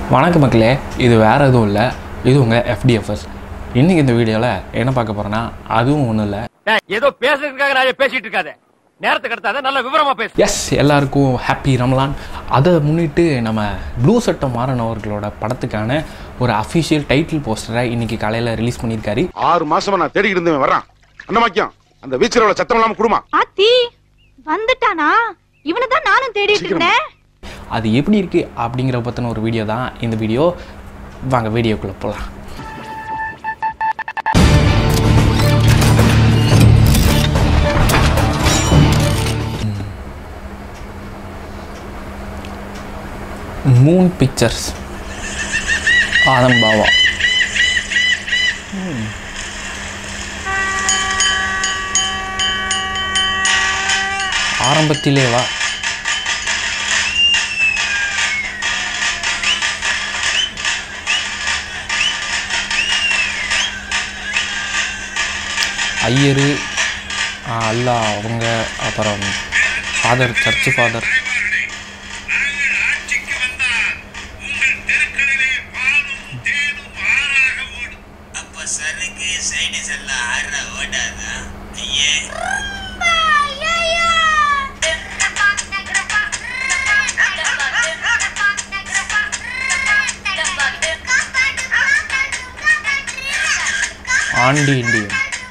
வணக்கம் மக்களே இது வேறு எதுவும் இல்லை இது உங்கள் எஃப்டிஎஃப்எஸ் இன்றைக்கி இந்த வீடியோவில் என்ன பார்க்க போகிறேன்னா அதுவும் ஒன்றும் இல்லை டேய், ஏதோ பேசுறதுக்காக நான் பேசிட்டு இருக்காத நேரத்தை கடத்தாத நல்ல விவரமா பேசு எஸ் எல்லாருக்கும் ஹாப்பி ரமலான் அதை முன்னிட்டு நம்ம ப்ளூ சட்டம் மாறனவர்களோட படத்துக்கான ஒரு அஃபிஷியல் டைட்டில் போஸ்டரை இன்னைக்கு காலையில் ரிலீஸ் பண்ணியிருக்காரு ஆறு மாசமா நான் தேடிக்கிட்டு இருந்தவன் வர்றான் அண்ணமாக்கியம் அந்த வீச்சரோட சத்தம் இல்லாம குடுமா ஆத்தி வந்துட்டானா இவனை தான் நானும் தேடிட்டு இருந்தேன் அது எப்படி இருக்குது அப்படிங்கிற பற்றின ஒரு வீடியோ தான் இந்த வீடியோ வாங்க வீடியோக்குள்ளே போகலாம் மூன் பிக்சர்ஸ் ஆதம் பாவா ம். ஆரம்பத்திலே வா ஐயரு அல்லா அவங்க அப்புறம் ஃபாதர் சர்ச்சு ஃபாதர் அப்ப சருக்கு சைனஸ் எல்லாம் ஆடுற ஓடாதா ஐயே ஆண்டி இண்டியன்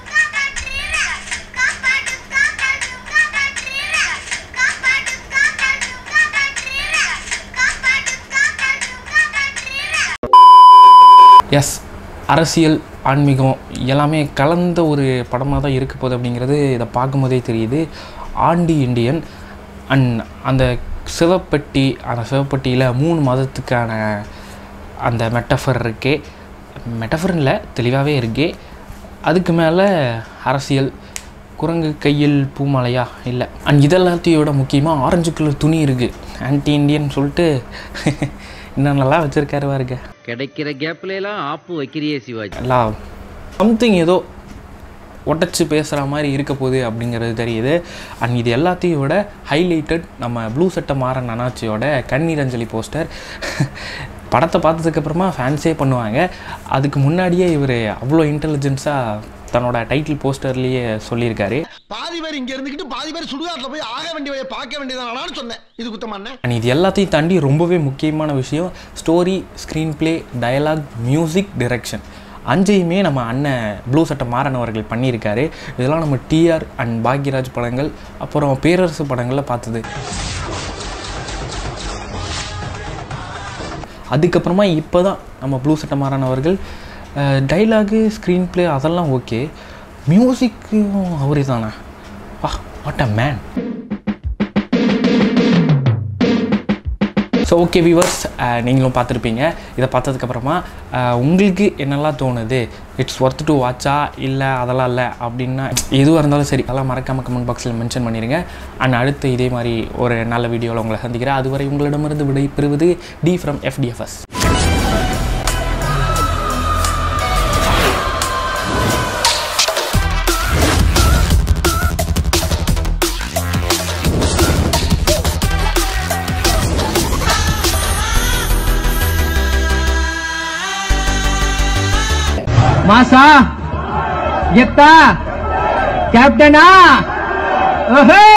எஸ் அரசியல் ஆன்மீகம் எல்லாமே கலந்த ஒரு படமாக தான் இருக்க போகுது அப்படிங்கிறது இதை பார்க்கும்போதே தெரியுது ஆண்டி இண்டியன் அண்ட் அந்த சிவப்பெட்டி அந்த சிவப்பெட்டியில் மூணு மதத்துக்கான அந்த மெட்டஃபர் இருக்கே மெட்டஃபர் இல்லை தெளிவாகவே இருக்கே அதுக்கு மேலே அரசியல் குரங்கு கையில் பூமாலையா இல்லை அண்ட் இதெல்லாத்தையோட முக்கியமாக ஆரஞ்சு கலர் துணி இருக்குது ஆன்டி இண்டியன் சொல்லிட்டு இன்னும் நல்லா வச்சுருக்காரு பாருங்க கிடைக்கிற கேப்ல எல்லாம் ஆப்பு வைக்கிறியே சிவாஜி எல்லாம் சம்திங் ஏதோ ஒட்டச்சு பேசுகிற மாதிரி இருக்க போகுது அப்படிங்கிறது தெரியுது அண்ட் இது எல்லாத்தையும் விட ஹைலைட்டட் நம்ம ப்ளூ சட்டை மாறன் அனாச்சியோட கண்ணீர் அஞ்சலி போஸ்டர் படத்தை பார்த்ததுக்கப்புறமா ஃபேன்ஸே பண்ணுவாங்க அதுக்கு முன்னாடியே இவர் அவ்வளோ இன்டெலிஜென்ஸாக தன்னோட டைட்டில் போஸ்டர்லேயே சொல்லியிருக்காரு பாதி பேர் இங்க இருந்துகிட்டு பாதி பேர் சுடுகாட்டுல போய் ஆக வேண்டியவைய பார்க்க வேண்டியதானான்னு சொன்னேன் இது குத்தமா அண்ணே? அண்ட் இது எல்லாத்தையும் தாண்டி ரொம்பவே முக்கியமான விஷயம் story screenplay dialogue music direction அஞ்சையுமே நம்ம அண்ணன் ப்ளூ சட்டை மாறன் அவர்கள் பண்ணியிருக்காரு இதெல்லாம் நம்ம டிஆர் அண்ட் பாக்யராஜ் படங்கள் அப்புறம் பேரரசு படங்களில் பார்த்தது அதுக்கப்புறமா இப்போ தான் நம்ம ப்ளூ சட்டை மாறன் அவர்கள் டைலாகு ஸ்க்ரீன் ப்ளே அதெல்லாம் ஓகே மியூசிக்கும் அவரே தானே வா what a man so okay viewers நீங்களும் பார்த்துருப்பீங்க இதை பார்த்ததுக்கப்புறமா உங்களுக்கு என்னெல்லாம் தோணுது இட்ஸ் ஒர்த் டு வாட்சா இல்லை அதெல்லாம் இல்லை அப்படின்னா எதுவாக இருந்தாலும் சரி அதெல்லாம் மறக்காமல் கமெண்ட் பாக்ஸில் மென்ஷன் பண்ணிடுங்க அண்ட் அடுத்து இதே மாதிரி ஒரு நல்ல வீடியோவில் உங்களை சந்திக்கிறேன் அதுவரை உங்களிடமிருந்து விடை பெறுவது டி ஃப்ரம் எஃப்டிஎஃப்எஸ் மாசா எத்தா கேப்டனா ஓஹே